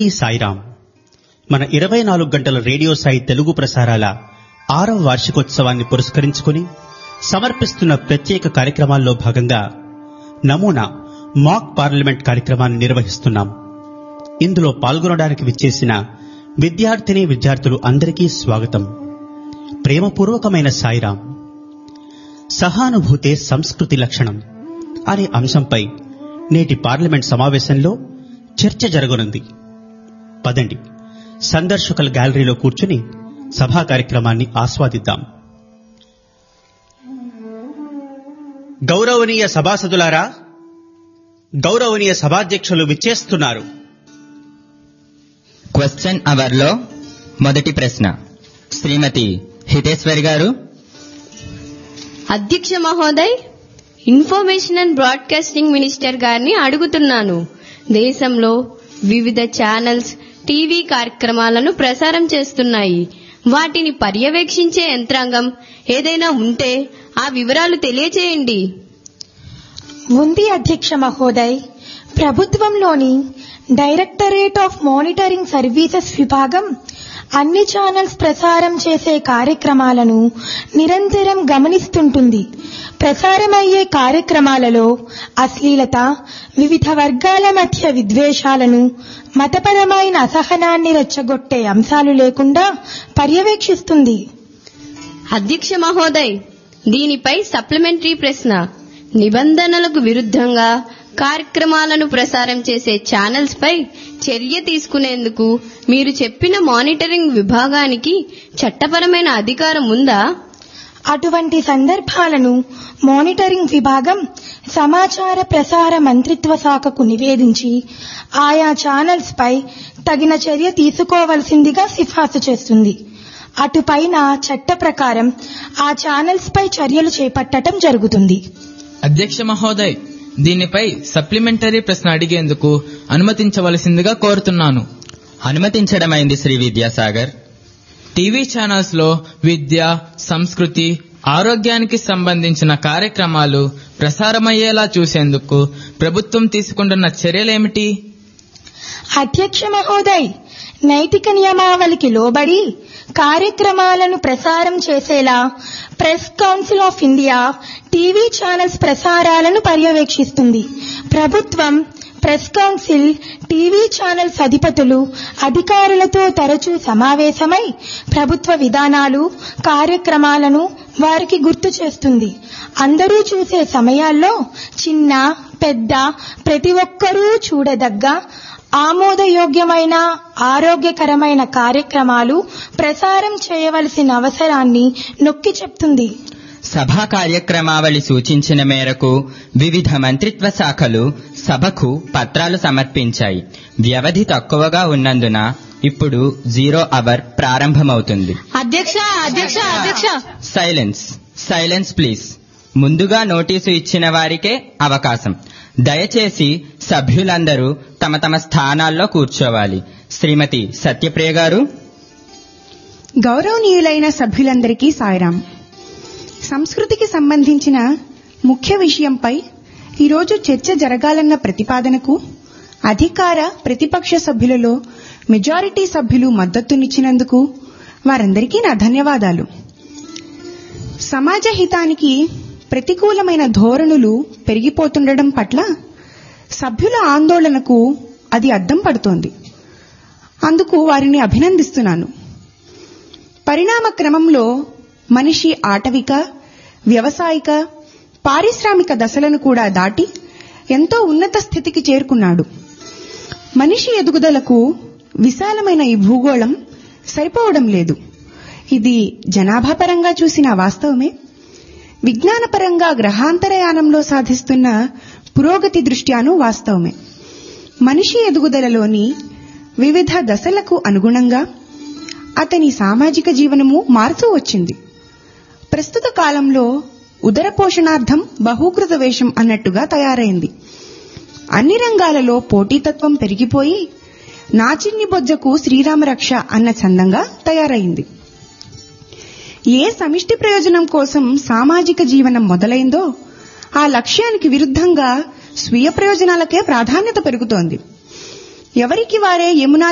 ఈ సాయిరాం మన ఇరవై నాలుగు గంటల రేడియో సాయి తెలుగు ప్రసారాల ఆరవ వార్షికోత్సవాన్ని పురస్కరించుకుని సమర్పిస్తున్న ప్రత్యేక కార్యక్రమాల్లో భాగంగా నమూనా మాక్ పార్లమెంట్ కార్యక్రమాన్ని నిర్వహిస్తున్నాం ఇందులో పాల్గొనడానికి విచ్చేసిన విద్యార్థిని విద్యార్థులు అందరికీ స్వాగతం ప్రేమపూర్వకమైన సాయిరాం సహానుభూతే సంస్కృతి లక్షణం అనే అంశంపై నేటి పార్లమెంట్ సమావేశంలో చర్చ జరగనుంది పదండి సందర్శకుల గ్యాలరీలో కూర్చుని సభా కార్యక్రమాన్ని ఆస్వాదిద్దాం గౌరవనీయ సభాసదులారా గౌరవనీయ సభాధ్యక్షులు విచ్చేస్తున్నారు క్వశ్చన్ అవర్ లో మొదటి ప్రశ్న శ్రీమతి హితేశ్వరి గారు అధ్యక్ష మహోదయ్ ఇన్ఫర్మేషన్ అండ్ బ్రాడ్కాస్టింగ్ మినిస్టర్ గారిని అడుగుతున్నాను దేశంలో వివిధ ఛానల్స్ టీవీ కార్యక్రమాలను ప్రసారం చేస్తున్నాయి వాటిని పర్యవేక్షించే యంత్రాంగం ఏదైనా ఉంటే ఆ వివరాలు తెలియచేయండి ఉంది అధ్యక్ష మహోదయ్ ప్రభుత్వంలోని డైరెక్టరేట్ ఆఫ్ మానిటరింగ్ సర్వీసెస్ విభాగం అన్ని ఛానల్స్ ప్రసారం చేసే కార్యక్రమాలను నిరంతరం గమనిస్తుంటుంది ప్రసారమయ్యే కార్యక్రమాలలో అశ్లీలత వివిధ వర్గాల మధ్య విద్వేషాలను మతపరమైన అసహనాన్ని రెచ్చగొట్టే అంశాలు లేకుండా పర్యవేక్షిస్తుంది అధ్యక్ష మహోదయ్ దీనిపై సప్లిమెంటరీ ప్రశ్న నిబంధనలకు విరుద్ధంగా కార్యక్రమాలను ప్రసారం చేసే ఛానల్స్ పై చర్య తీసుకునేందుకు మీరు చెప్పిన మానిటరింగ్ విభాగానికి చట్టపరమైన అధికారం ఉందా అటువంటి సందర్భాలను మానిటరింగ్ విభాగం సమాచార ప్రసార మంత్రిత్వ శాఖకు నివేదించి ఆయా ఛానల్స్ పై తగిన చర్య తీసుకోవలసిందిగా సిఫార్సు చేస్తుంది అటుపైన చట్ట ప్రకారం ఆ ఛానల్స్ పై చర్యలు చేపట్టడం జరుగుతుంది అధ్యక్ష మహోదయ్ దీనిపై సప్లిమెంటరీ ప్రశ్న అడిగేందుకు అనుమతించవలసిందిగా కోరుతున్నాను అనుమతించడమైంది శ్రీ విద్యాసాగర్ టీవీ ఛానల్స్ లో విద్య సంస్కృతి ఆరోగ్యానికి సంబంధించిన కార్యక్రమాలు ప్రసారమయ్యేలా చూసేందుకు ప్రభుత్వం తీసుకుంటున్న చర్యలేమిటి అధ్యక్ష మహోదయ్ నైతిక నియమావళికి లోబడి కార్యక్రమాలను ప్రసారం చేసేలా press council of India TV channels ప్రసారాలను పర్యవేక్షిస్తుంది ప్రభుత్వం ప్రెస్ కౌన్సిల్ టీవీ ఛానల్స్ అధిపతులు అధికారులతో తరచూ సమావేశమై ప్రభుత్వ విధానాలు కార్యక్రమాలను వారికి గుర్తు చేస్తుంది అందరూ చూసే సమయాల్లో చిన్న పెద్ద ప్రతి ఒక్కరూ చూడదగ్గ ఆమోదయోగ్యమైన ఆరోగ్యకరమైన కార్యక్రమాలు ప్రసారం చేయవలసిన అవసరాన్ని నొక్కి చెప్తుంది సభా కార్యక్రమావళి సూచించిన మేరకు వివిధ మంత్రిత్వ శాఖలు సభకు పత్రాలు సమర్పించాయి వ్యవధి తక్కువగా ఉన్నందున ఇప్పుడు జీరో అవర్ ప్రారంభమవుతుంది అధ్యక్ష అధ్యక్ష అధ్యక్ష సైలెన్స్ సైలెన్స్ ప్లీజ్ ముందుగా నోటీసు ఇచ్చిన వారికే అవకాశం దయచేసి సభ్యులందరూ తమ తమ స్థానాల్లో కూర్చోవాలి శ్రీమతి సత్యప్రియ గారు గౌరవనీయులైన సభ్యులందరికీ సాయిరాం సంస్కృతికి సంబంధించిన ముఖ్య విషయంపై ఈరోజు చర్చ జరగాలన్న ప్రతిపాదనకు అధికార ప్రతిపక్ష సభ్యులలో మెజారిటీ సభ్యులు మద్దతునిచ్చినందుకు వారందరికీ నా ధన్యవాదాలు సమాజ హితానికి ప్రతికూలమైన ధోరణులు పెరిగిపోతుండడం పట్ల సభ్యుల ఆందోళనకు అది అద్దం పడుతోంది అందుకు వారిని అభినందిస్తున్నాను పరిణామ క్రమంలో మనిషి ఆటవిక వ్యవసాయిక పారిశ్రామిక దశలను కూడా దాటి ఎంతో ఉన్నత స్థితికి చేరుకున్నాడు మనిషి ఎదుగుదలకు విశాలమైన ఈ భూగోళం సరిపోవడం లేదు ఇది జనాభా పరంగా చూసిన వాస్తవమే విజ్ఞానపరంగా గ్రహాంతరయానంలో సాధిస్తున్న పురోగతి దృష్ట్యాను వాస్తవమే మనిషి ఎదుగుదలలోని వివిధ దశలకు అనుగుణంగా అతని సామాజిక జీవనము మారుతూ వచ్చింది ప్రస్తుత కాలంలో ఉదర పోషణార్థం బహూకృత వేషం అన్నట్టుగా తయారైంది అన్ని రంగాలలో పోటీతత్వం పెరిగిపోయి నాచిన్ని బొజ్జకు శ్రీరామరక్ష అన్న చందంగా తయారైంది ఏ సమిష్టి ప్రయోజనం కోసం సామాజిక జీవనం మొదలైందో ఆ లక్ష్యానికి విరుద్ధంగా స్వీయ ప్రయోజనాలకే ప్రాధాన్యత పెరుగుతోంది ఎవరికి వారే యమునా